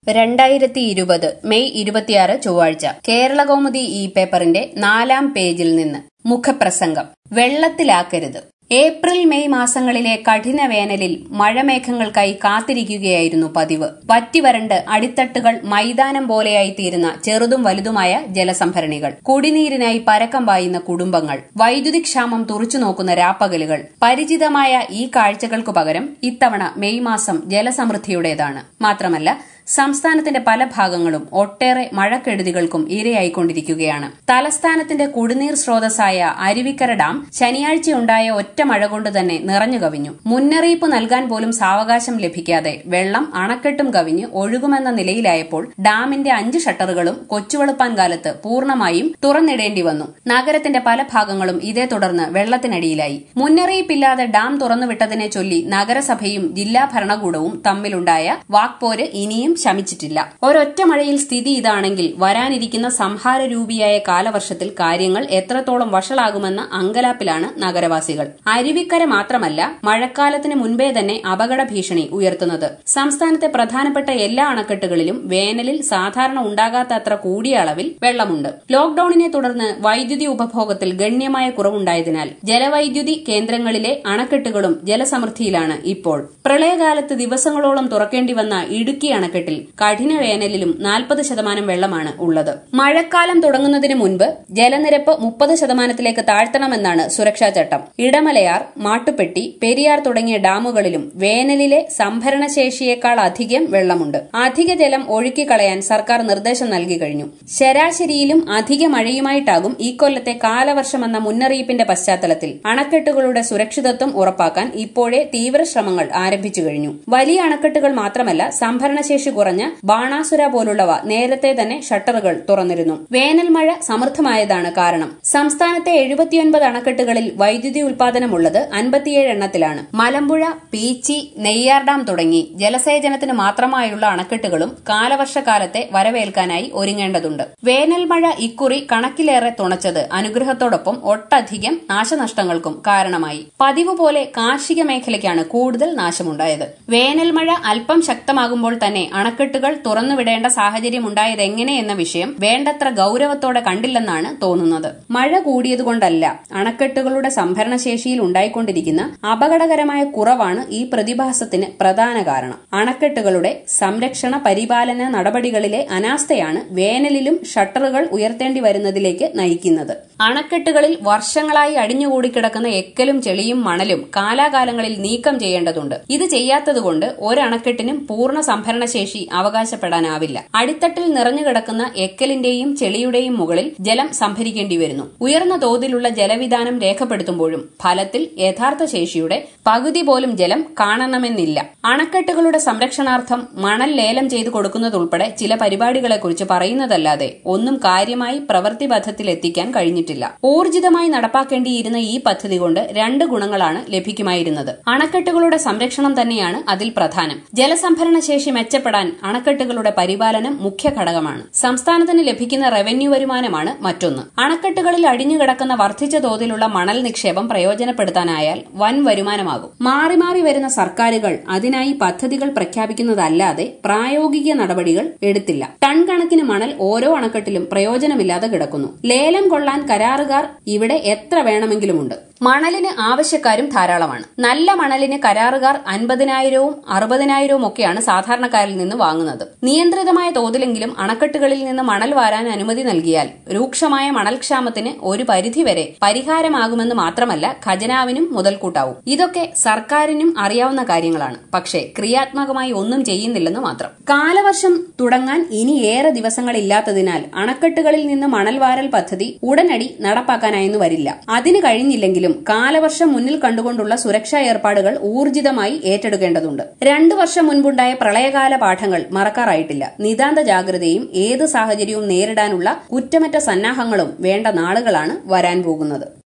രണ്ടായിരത്തി ഇരുപത് മെയ് ഇരുപത്തിയാറ് ചൊവ്വാഴ്ച കേരളകൗമുദി ഈ പേപ്പറിന്റെ നാലാം പേജിൽ നിന്ന് മുഖപ്രസംഗം വെള്ളത്തിലാക്കരുത് ഏപ്രിൽ മെയ് മാസങ്ങളിലെ കഠിന വേനലിൽ മഴമേഘങ്ങൾക്കായി കാത്തിരിക്കുകയായിരുന്നു പതിവ് വറ്റിവരണ്ട് അടിത്തട്ടുകൾ മൈതാനം പോലെയായി തീരുന്ന ചെറുതും വലുതുമായ ജലസംഭരണികൾ കുടിനീരിനായി പരക്കം പായുന്ന കുടുംബങ്ങൾ വൈദ്യുതി ക്ഷാമം തുറച്ചുനോക്കുന്ന രാപ്പകലുകൾ പരിചിതമായ ഈ കാഴ്ചകൾക്കു പകരം ഇത്തവണ മെയ് മാസം ജലസമൃദ്ധിയുടേതാണ് മാത്രമല്ല സംസ്ഥാനത്തിന്റെ പല ഭാഗങ്ങളും ഒട്ടേറെ മഴക്കെടുതികൾക്കും ഇരയായിക്കൊണ്ടിരിക്കുകയാണ് തലസ്ഥാനത്തിന്റെ കുടിനീർ സ്രോതസ്സായ അരുവിക്കര ഡാം ശനിയാഴ്ചയുണ്ടായ ഒറ്റ മഴ കൊണ്ട് തന്നെ നിറഞ്ഞു കവിഞ്ഞു മുന്നറിയിപ്പ് നൽകാൻ പോലും സാവകാശം ലഭിക്കാതെ വെള്ളം അണക്കെട്ടും കവിഞ്ഞ് ഒഴുകുമെന്ന നിലയിലായപ്പോൾ ഡാമിന്റെ അഞ്ച് ഷട്ടറുകളും കൊച്ചുവെളുപ്പാൻ കാലത്ത് പൂർണ്ണമായും തുറന്നിടേണ്ടി വന്നു നഗരത്തിന്റെ പല ഭാഗങ്ങളും ഇതേ തുടർന്ന് വെള്ളത്തിനടിയിലായി മുന്നറിയിപ്പില്ലാതെ ഡാം തുറന്നുവിട്ടതിനെ ചൊല്ലി നഗരസഭയും ജില്ലാ ഭരണകൂടവും തമ്മിലുണ്ടായ വാക്പോര് ഇനിയും ശമിച്ചിട്ടില്ല ഒരൊറ്റ മഴയിൽ സ്ഥിതി ഇതാണെങ്കിൽ വരാനിരിക്കുന്ന സംഹാരരൂപിയായ കാലവർഷത്തിൽ കാര്യങ്ങൾ എത്രത്തോളം വഷളാകുമെന്ന അങ്കലാപ്പിലാണ് നഗരവാസികൾ അരുവിക്കര മാത്രമല്ല മഴക്കാലത്തിന് മുൻപേ തന്നെ അപകട ഭീഷണി ഉയർത്തുന്നത് സംസ്ഥാനത്തെ പ്രധാനപ്പെട്ട എല്ലാ അണക്കെട്ടുകളിലും വേനലിൽ സാധാരണ ഉണ്ടാകാത്ത അത്ര കൂടിയ അളവിൽ വെള്ളമുണ്ട് ലോക്ഡൌണിനെ തുടർന്ന് വൈദ്യുതി ഉപഭോഗത്തിൽ ഗണ്യമായ കുറവുണ്ടായതിനാൽ ജലവൈദ്യുതി കേന്ദ്രങ്ങളിലെ അണക്കെട്ടുകളും ജലസമൃദ്ധിയിലാണ് ഇപ്പോൾ പ്രളയകാലത്ത് ദിവസങ്ങളോളം തുറക്കേണ്ടി വന്ന ഇടുക്കി അണക്കെട്ടിൽ കഠിന വേനലിലും നാൽപ്പത് ശതമാനം വെള്ളമാണ് ഉള്ളത് മഴക്കാലം തുടങ്ങുന്നതിന് മുൻപ് ജലനിരപ്പ് മുപ്പത് ശതമാനത്തിലേക്ക് താഴ്ത്തണമെന്നാണ് സുരക്ഷാ ചട്ടം ഇടമലയാർ മാട്ടുപ്പെട്ടി പെരിയാർ തുടങ്ങിയ ഡാമുകളിലും വേനലിലെ സംഭരണശേഷിയേക്കാൾ അധികം വെള്ളമുണ്ട് അധിക ജലം ഒഴുക്കിക്കളയാൻ സർക്കാർ നിർദ്ദേശം നൽകി കഴിഞ്ഞു ശരാശരിയിലും അധിക മഴയുമായിട്ടാകും ഇക്കൊല്ലത്തെ കാലവർഷമെന്ന മുന്നറിയിപ്പിന്റെ പശ്ചാത്തലത്തിൽ അണക്കെട്ടുകളുടെ സുരക്ഷിതത്വം ഉറപ്പാക്കാൻ ഇപ്പോഴേ തീവ്രശ്രമങ്ങൾ ആരംഭിച്ചു കഴിഞ്ഞു വലിയ അണക്കെട്ടുകൾ മാത്രമല്ല സംഭരണശേഷി കുറഞ്ഞ ബാണാസുര പോലുള്ളവ നേരത്തെ തന്നെ ഷട്ടറുകൾ തുറന്നിരുന്നു വേനൽ മഴ സമൃദ്ധമായതാണ് കാരണം സംസ്ഥാനത്തെ എഴുപത്തിയൊൻപത് അണക്കെട്ടുകളിൽ വൈദ്യുതി ഉൽപാദനമുള്ളത് അൻപത്തിയേഴ് എണ്ണത്തിലാണ് മലമ്പുഴ പീച്ചി നെയ്യാർ ഡാം തുടങ്ങി ജലസേചനത്തിന് മാത്രമായുള്ള അണക്കെട്ടുകളും കാലവർഷകാലത്തെ വരവേൽക്കാനായി ഒരുങ്ങേണ്ടതുണ്ട് വേനൽ മഴ ഇക്കുറി കണക്കിലേറെ തുണച്ചത് അനുഗ്രഹത്തോടൊപ്പം ഒട്ടധികം നാശനഷ്ടങ്ങൾക്കും കാരണമായി പതിവ് പോലെ കാർഷിക മേഖലയ്ക്കാണ് കൂടുതൽ നാശമുണ്ടായത് വേനൽ മഴ അല്പം ശക്തമാകുമ്പോൾ തന്നെ അണക്കെട്ടുകൾ തുറന്നുവിടേണ്ട സാഹചര്യം ഉണ്ടായതെങ്ങനെ എന്ന വിഷയം വേണ്ടത്ര ഗൌരവത്തോടെ കണ്ടില്ലെന്നാണ് തോന്നുന്നത് മഴ കൂടിയതുകൊണ്ടല്ല അണക്കെട്ടുകളുടെ സംഭരണശേഷിയിൽ ഉണ്ടായിക്കൊണ്ടിരിക്കുന്ന അപകടകരമായ കുറവാണ് ഈ പ്രതിഭാസത്തിന് പ്രധാന കാരണം അണക്കെട്ടുകളുടെ സംരക്ഷണ പരിപാലന നടപടികളിലെ അനാസ്ഥയാണ് വേനലിലും ഷട്ടറുകൾ ഉയർത്തേണ്ടി വരുന്നതിലേക്ക് നയിക്കുന്നത് അണക്കെട്ടുകളിൽ വർഷങ്ങളായി അടിഞ്ഞുകൂടിക്കിടക്കുന്ന എക്കലും ചെളിയും മണലും കാലാകാലങ്ങളിൽ നീക്കം ചെയ്യേണ്ടതുണ്ട് ഇത് ചെയ്യാത്തതുകൊണ്ട് ഒരണക്കെട്ടിനും പൂർണ്ണ സംഭരണശേഷി അവകാശപ്പെടാനാവില്ല അടിത്തട്ടിൽ നിറഞ്ഞുകിടക്കുന്ന എക്കലിന്റെയും ചെളിയുടെയും മുകളിൽ ജലം സംഭരിക്കേണ്ടി വരുന്നു ഉയർന്ന തോതിലുള്ള ജലവിധാനം രേഖപ്പെടുത്തുമ്പോഴും ഫലത്തിൽ യഥാർത്ഥ ശേഷിയുടെ പകുതി പോലും ജലം കാണണമെന്നില്ല അണക്കെട്ടുകളുടെ സംരക്ഷണാർത്ഥം മണൽ ലേലം ചെയ്തു കൊടുക്കുന്നതുൾപ്പെടെ ചില പരിപാടികളെക്കുറിച്ച് പറയുന്നതല്ലാതെ ഒന്നും കാര്യമായി പ്രവൃത്തിപഥത്തിൽ എത്തിക്കാൻ കഴിഞ്ഞിട്ടില്ല ഊർജിതമായി നടപ്പാക്കേണ്ടിയിരുന്ന ഈ പദ്ധതി കൊണ്ട് രണ്ട് ഗുണങ്ങളാണ് ലഭിക്കുമായിരുന്നത് അണക്കെട്ടുകളുടെ സംരക്ഷണം തന്നെയാണ് അതിൽ പ്രധാനം ജലസംഭരണ ശേഷി മെച്ചപ്പെടാൻ അണക്കെട്ടുകളുടെ പരിപാലനം മുഖ്യ ഘടകമാണ് സംസ്ഥാനത്തിന് ലഭിക്കുന്ന റവന്യൂ വരുമാനമാണ് മറ്റൊന്ന് അണക്കെട്ടുകളിൽ അടിഞ്ഞുകിടക്കുന്ന വർദ്ധിച്ച തോതിലുള്ള മണൽ നിക്ഷേപം പ്രയോജനപ്പെടുത്താനായാൽ വൻ വരുമാനമാകും മാറി മാറി വരുന്ന സർക്കാരുകൾ അതിനായി പദ്ധതികൾ പ്രഖ്യാപിക്കുന്നതല്ലാതെ പ്രായോഗിക നടപടികൾ എടുത്തില്ല ടൺ കണക്കിന് മണൽ ഓരോ അണക്കെട്ടിലും പ്രയോജനമില്ലാതെ കിടക്കുന്നു ലേലം കൊള്ളാൻ കരാറുകാർ ഇവിടെ എത്ര വേണമെങ്കിലുമുണ്ട് മണലിന് ആവശ്യക്കാരും ധാരാളമാണ് നല്ല മണലിന് കരാറുകാർ അൻപതിനായിരവും അറുപതിനായിരവും ഒക്കെയാണ് സാധാരണക്കാരിൽ നിന്ന് വാങ്ങുന്നത് നിയന്ത്രിതമായ തോതിലെങ്കിലും അണക്കെട്ടുകളിൽ നിന്ന് മണൽ വാരാൻ അനുമതി നൽകിയാൽ രൂക്ഷമായ മണൽക്ഷാമത്തിന് ഒരു പരിധിവരെ പരിഹാരമാകുമെന്ന് മാത്രമല്ല ഖജനാവിനും മുതൽക്കൂട്ടാവും ഇതൊക്കെ സർക്കാരിനും അറിയാവുന്ന കാര്യങ്ങളാണ് പക്ഷേ ക്രിയാത്മകമായി ഒന്നും ചെയ്യുന്നില്ലെന്ന് മാത്രം കാലവർഷം തുടങ്ങാൻ ഇനി ഏറെ ദിവസങ്ങളില്ലാത്തതിനാൽ അണക്കെട്ടുകളിൽ നിന്ന് മണൽ വാരൽ പദ്ധതി ഉടനടി നടപ്പാക്കാനായെന്ന് വരില്ല അതിന് കഴിഞ്ഞില്ലെങ്കിലും കാലവർഷം മുന്നിൽ കണ്ടുകൊണ്ടുള്ള സുരക്ഷാ ഏർപ്പാടുകൾ ഊർജിതമായി ഏറ്റെടുക്കേണ്ടതുണ്ട് രണ്ടു വർഷം മുൻപുണ്ടായ പ്രളയകാല പാഠങ്ങൾ മറക്കാറായിട്ടില്ല നിതാന്ത ജാഗ്രതയും ഏത് സാഹചര്യവും നേരിടാനുള്ള കുറ്റമറ്റ സന്നാഹങ്ങളും വേണ്ട നാളുകളാണ് വരാൻ പോകുന്നത്